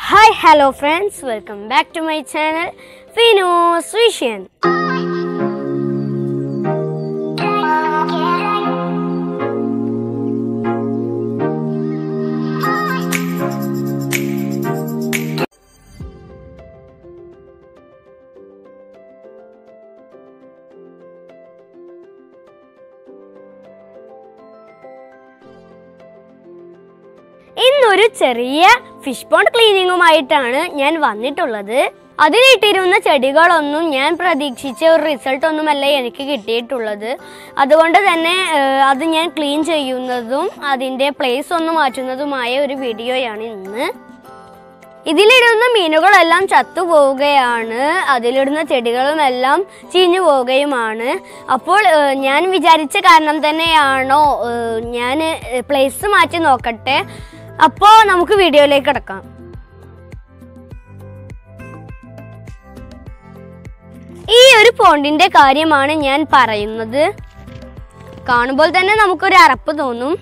hi hello friends welcome back to my channel Finos vision ഇന്നൊരു ചെറിയ fish pond ക്ലീനിങ്ങുമായിട്ടാണ് ഞാൻ വന്നിട്ടുള്ളത് അതിലിട്ടിരുന്ന ചെടികളൊന്നും ഞാൻ പ്രതീക്ഷിച്ച ഒരു റിസൾട്ട് ഒന്നുമല്ല എനിക്ക് കിട്ടിയിട്ടുള്ളത് അതുകൊണ്ട് തന്നെ ഏഹ്, അത് ഞാൻ ക്ലീൻ ചെയ്യുന്നതും അതിൻ്റെ പ്ലേസ് ഒന്ന് മാറ്റുന്നതുമായ ഒരു വീഡിയോയാണ് ഇന്ന് ഇതിലിടുന്ന മീനുകളെല്ലാം ചത്തുപോവുകയാണ് അതിലിടുന്ന ചെടികളുമെല്ലാം ചീഞ്ഞു പോവുകയുമാണ് അപ്പോൾ ഏഹ്, ഞാൻ വിചാരിച്ച കാരണം തന്നെയാണോ ഏഹ്, ഞാൻ പ്ലേസ് മാറ്റി നോക്കട്ടെ അപ്പോൾ നമുക്ക് വീഡിയോയിലേക്ക് കിടക്കാം ഈ ഒരു പോണ്ടിന്റെ കാര്യമാണ് ഞാൻ പറയുന്നത് കാണുമ്പോൾ തന്നെ നമുക്കൊരു അറപ്പ് തോന്നും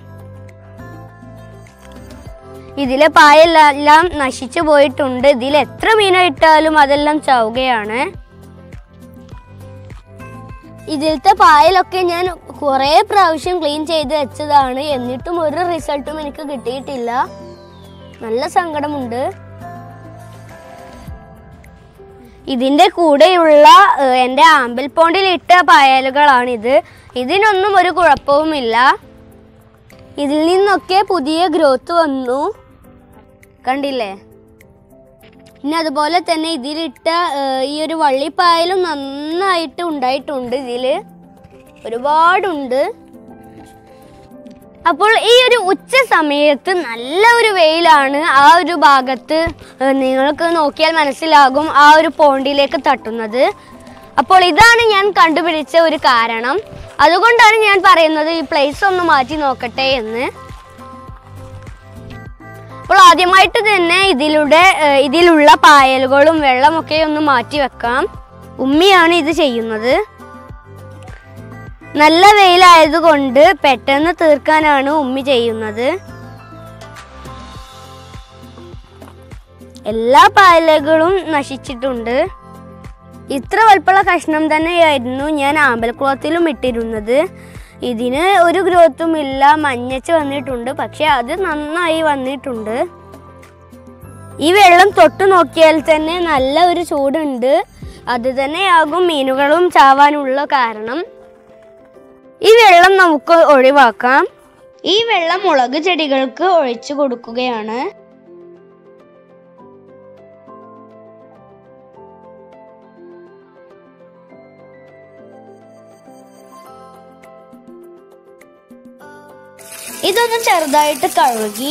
ഇതിലെ പായെല്ലാം നശിച്ചു പോയിട്ടുണ്ട് ഇതിൽ എത്ര മീന ഇട്ടാലും അതെല്ലാം ചാവുകയാണ് ഇതിലത്തെ പായലൊക്കെ ഞാൻ കുറേ പ്രാവശ്യം ക്ലീൻ ചെയ്ത് വെച്ചതാണ് എന്നിട്ടും ഒരു റിസൾട്ടും എനിക്ക് കിട്ടിയിട്ടില്ല നല്ല സങ്കടമുണ്ട് ഇതിന്റെ കൂടെയുള്ള ഏഹ്, എൻ്റെ ആമ്പൽ പോണ്ടിൽ ഇട്ട പായലുകളാണിത് ഇതിനൊന്നും ഒരു കുഴപ്പവുമില്ല ഇതിൽ നിന്നൊക്കെ പുതിയ ഗ്രോത്ത് വന്നു കണ്ടില്ലേ പിന്നെ അതുപോലെ തന്നെ ഇതിലിട്ട ഏഹ്, ഈ ഒരു വള്ളിപ്പായലും നന്നായിട്ട് ഉണ്ടായിട്ടുണ്ട് ഇതില് ഒരുപാടുണ്ട് അപ്പോൾ ഈ ഒരു ഉച്ച സമയത്ത് നല്ല ഒരു വെയിലാണ് ആ ഒരു ഭാഗത്ത് ഏഹ്, നിങ്ങൾക്ക് നോക്കിയാൽ മനസ്സിലാകും ആ ഒരു പോണ്ടിലേക്ക് തട്ടുന്നത് അപ്പോൾ ഇതാണ് ഞാൻ കണ്ടുപിടിച്ച ഒരു കാരണം അതുകൊണ്ടാണ് ഞാൻ പറയുന്നത് ഈ പ്ലേസ് ഒന്ന് മാറ്റി നോക്കട്ടെ എന്ന് അപ്പോൾ ആദ്യമായിട്ട് തന്നെ ഇതിലൂടെ ഏഹ്, ഇതിലുള്ള പായലുകളും വെള്ളമൊക്കെ ഒന്ന് മാറ്റി വെക്കാം ഉമ്മിയാണ് ഇത് ചെയ്യുന്നത് നല്ല വെയിലായതുകൊണ്ട് പെട്ടെന്ന് തീർക്കാനാണ് ഉമ്മി ചെയ്യുന്നത് എല്ലാ പായലുകളും നശിച്ചിട്ടുണ്ട് ഇത്ര വലുപ്പമുള്ള കഷ്ണം തന്നെയായിരുന്നു ഞാൻ ആമ്പൽക്കുളത്തിലും ഇട്ടിരുന്നത് ഇതിന് ഒരു ഗ്രോത്തും ഇല്ല മഞ്ഞച്ച് വന്നിട്ടുണ്ട് പക്ഷെ അത് നന്നായി വന്നിട്ടുണ്ട് ഈ വെള്ളം തൊട്ടു നോക്കിയാൽ തന്നെ നല്ല ഒരു ചൂടുണ്ട് അത് തന്നെയാകും മീനുകളും ചാവാനുള്ള കാരണം ഈ വെള്ളം നമുക്ക് ഒഴിവാക്കാം ഈ വെള്ളം മുളക് ചെടികൾക്ക് ഒഴിച്ചു കൊടുക്കുകയാണ് ഇതൊന്ന് ചെറുതായിട്ട് കഴുകി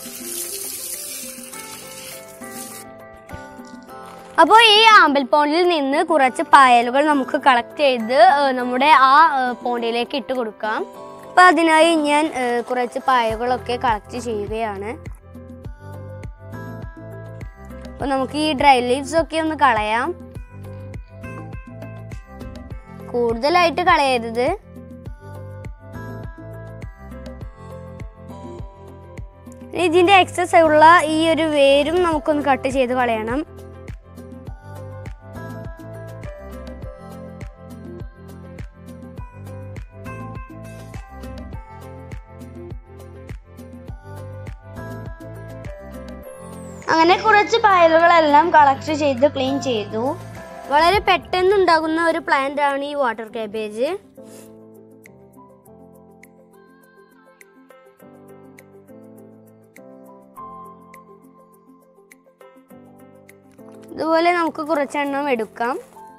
അപ്പോൾ ഈ ആമ്പൽ പോണ്ടിൽ നിന്ന് കുറച്ച് പായലുകൾ നമുക്ക് കളക്ട് ചെയ്ത് ഏഹ്, നമ്മുടെ ആ ഏഹ്, പോണ്ടിലേക്ക് ഇട്ട് കൊടുക്കാം അപ്പോൾ അതിനായി ഞാൻ ഏഹ്, കുറച്ച് പായലുകളൊക്കെ കളക്ട് ചെയ്യുകയാണ് അപ്പോൾ നമുക്ക് ഈ ഡ്രൈ ലീവ്സ് ഒക്കെ ഒന്ന് കളയാം കൂടുതലായിട്ട് കളയരുത് ഇതിന്റെ എക്സസ് ഉള്ള ഈ ഒരു വേരും നമുക്കൊന്ന് കട്ട് ചെയ്ത് കളയണം അങ്ങനെ കുറച്ച് പായലുകളെല്ലാം കളക്ട് ചെയ്ത് ക്ലീൻ ചെയ്തു വളരെ പെട്ടെന്ന് ഉണ്ടാകുന്ന ഒരു പ്ലാന്റ് ആണ് ഈ വാട്ടർ കാബേജ് ഇതുപോലെ നമുക്ക് കുറച്ചെണ്ണം എടുക്കാം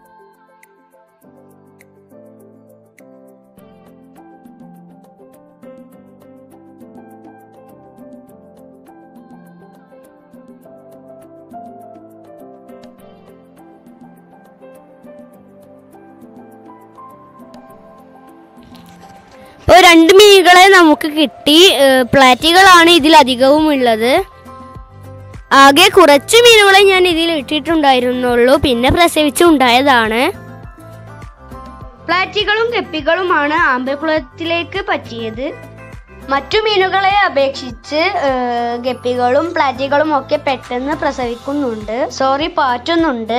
ഇപ്പോൾ രണ്ട് മീനുകളെ നമുക്ക് കിട്ടി ഏഹ് പ്ലാറ്റികളാണ് ഇതിൽ അധികവും ഉള്ളത് ആകെ കുറച്ച് മീനുകളെ ഞാൻ ഇതിൽ ഇട്ടിട്ടുണ്ടായിരുന്നുള്ളൂ പിന്നെ പ്രസവിച്ചുണ്ടായതാണ് പ്ലാറ്റികളും ഗപ്പികളുമാണ് ആമ്പൽക്കുളത്തിലേക്ക് പറ്റിയത് മറ്റു മീനുകളെ അപേക്ഷിച്ച് ഏഹ്, ഗപ്പികളും പ്ലാറ്റികളും ഒക്കെ പെട്ടെന്ന് പ്രസവിക്കുന്നുണ്ട് സോറി പാറ്റുന്നുണ്ട്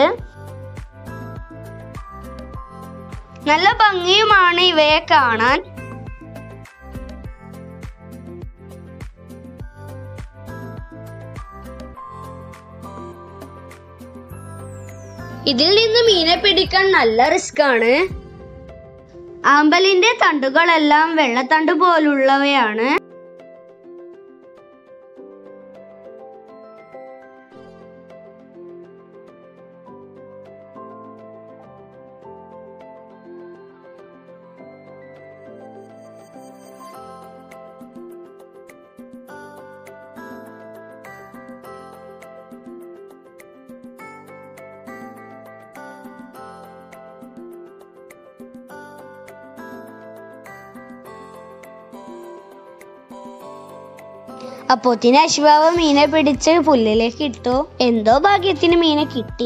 നല്ല ഭംഗിയുമാണ് ഇവയെ കാണാൻ ഇതിൽ നിന്ന് മീനെ പിടിക്കാൻ നല്ല റിസ്ക് ആണ് ആമ്പലിന്റെ തണ്ടുകളെല്ലാം വെള്ളത്തണ്ട് പോലുള്ളവയാണ് അപ്പോത്തിന് അശ്വാവ് മീനെ പിടിച്ച് പുല്ലിലേക്ക് ഇട്ടു എന്തോ ഭാഗ്യത്തിന് മീനെ കിട്ടി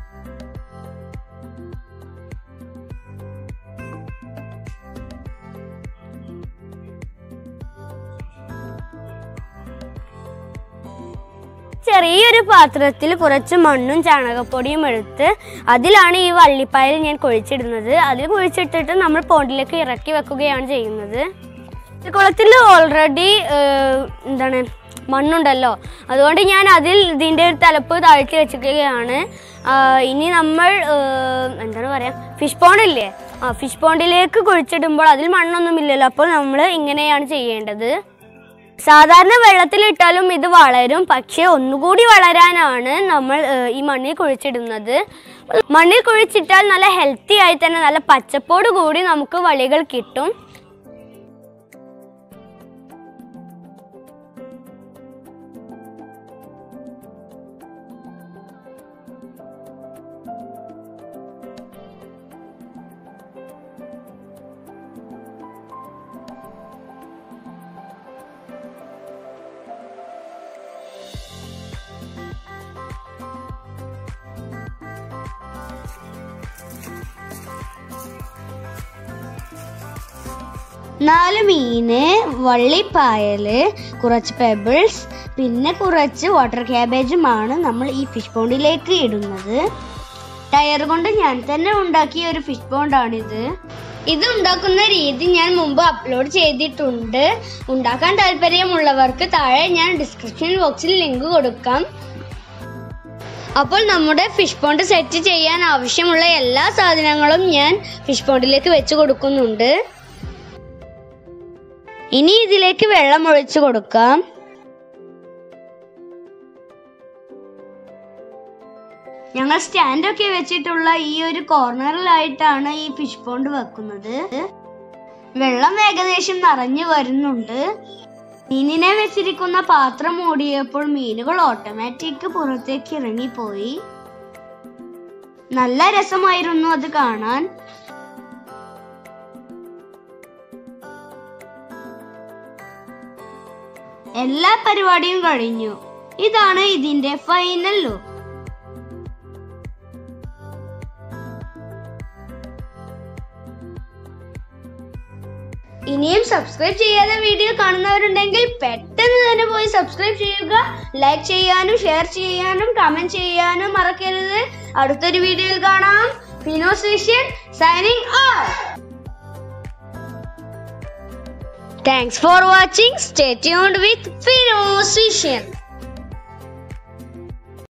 ചെറിയൊരു പാത്രത്തിൽ കുറച്ച് മണ്ണും ചാണകപ്പൊടിയും എടുത്ത് അതിലാണ് ഈ വള്ളിപ്പായൽ ഞാൻ കുഴിച്ചിടുന്നത് അതിൽ കുഴിച്ചിട്ടിട്ട് നമ്മൾ പോണ്ടിലേക്ക് ഇറക്കി വെക്കുകയാണ് ചെയ്യുന്നത് കുളത്തിൽ ഓൾറെഡി എന്താണ് മണ്ണുണ്ടല്ലോ അതുകൊണ്ട് ഞാൻ അതിൽ ഇതിൻ്റെ ഒരു തലപ്പ് താഴ്ത്തി വെച്ചിരിക്കുകയാണ് ആ, ഇനി നമ്മൾ ഏഹ്, എന്താണ് പറയുക ഫിഷ് പോണ്ട് ഇല്ലേ ആ ഫിഷ് പോണ്ടിലേക്ക് കുഴിച്ചിടുമ്പോൾ അതിൽ മണ്ണൊന്നുമില്ലല്ലോ അപ്പോൾ നമ്മൾ ഇങ്ങനെയാണ് ചെയ്യേണ്ടത് സാധാരണ വെള്ളത്തിലിട്ടാലും ഇത് വളരും പക്ഷേ ഒന്നുകൂടി വളരാനാണ് നമ്മൾ ഏഹ്, ഈ മണ്ണിൽ കുഴിച്ചിടുന്നത് മണ്ണിൽ കുഴിച്ചിട്ടാൽ നല്ല ഹെൽത്തി ആയി തന്നെ നല്ല പച്ചപ്പോട് കൂടി നമുക്ക് വളികൾ കിട്ടും നാല് മീന് വള്ളിപ്പായല് കുറച്ച് പെബിൾസ് പിന്നെ കുറച്ച് വാട്ടർ ക്യാബേജുമാണ് നമ്മൾ ഈ ഫിഷ് പോണ്ടിലേക്ക് ഇടുന്നത് ടയർ കൊണ്ട് ഞാൻ തന്നെ ഉണ്ടാക്കിയ ഒരു ഫിഷ് പോണ്ടാണിത് ഇത് ഉണ്ടാക്കുന്ന രീതി ഞാൻ മുമ്പ് അപ്ലോഡ് ചെയ്തിട്ടുണ്ട് ഉണ്ടാക്കാൻ താല്പര്യമുള്ളവർക്ക് താഴെ ഞാൻ ഡിസ്ക്രിപ്ഷൻ ബോക്സിൽ ലിങ്ക് കൊടുക്കാം അപ്പോൾ നമ്മുടെ ഫിഷ് പോണ്ട് സെറ്റ് ചെയ്യാൻ ആവശ്യമുള്ള എല്ലാ സാധനങ്ങളും ഞാൻ ഫിഷ് പോണ്ടിലേക്ക് വെച്ച് കൊടുക്കുന്നുണ്ട് ഇനി ഇതിലേക്ക് വെള്ളം ഒഴിച്ചു കൊടുക്കാം ഞങ്ങൾ സ്റ്റാൻഡൊക്കെ വെച്ചിട്ടുള്ള ഈ ഒരു കോർണറിലായിട്ടാണ് ഈ ഫിഷ് പോണ്ട് വെക്കുന്നത് വെള്ളം ഏകദേശം നിറഞ്ഞു വരുന്നുണ്ട് മീനിനെ വെച്ചിരിക്കുന്ന പാത്രം മൂടിയപ്പോൾ മീനുകൾ ഓട്ടോമാറ്റിക് പുറത്തേക്ക് ഇറങ്ങിപ്പോയി നല്ല രസമായിരുന്നു അത് കാണാൻ എല്ലാ പരിപാടിയും കഴിഞ്ഞു ഇതാണ് ഇതിന്റെ ഫൈനൽ ലുക്ക് ഇനിയും സബ്സ്ക്രൈബ് ചെയ്യാതെ വീഡിയോ കാണുന്നവരുണ്ടെങ്കിൽ പെട്ടെന്ന് തന്നെ പോയി സബ്സ്ക്രൈബ് ചെയ്യുക ലൈക്ക് ചെയ്യാനും ഷെയർ ചെയ്യാനും കമന്റ് ചെയ്യാനും മറക്കരുത് അടുത്തൊരു വീഡിയോയിൽ കാണാം Finos vision signing off thanks for watching stay tuned with Finos vision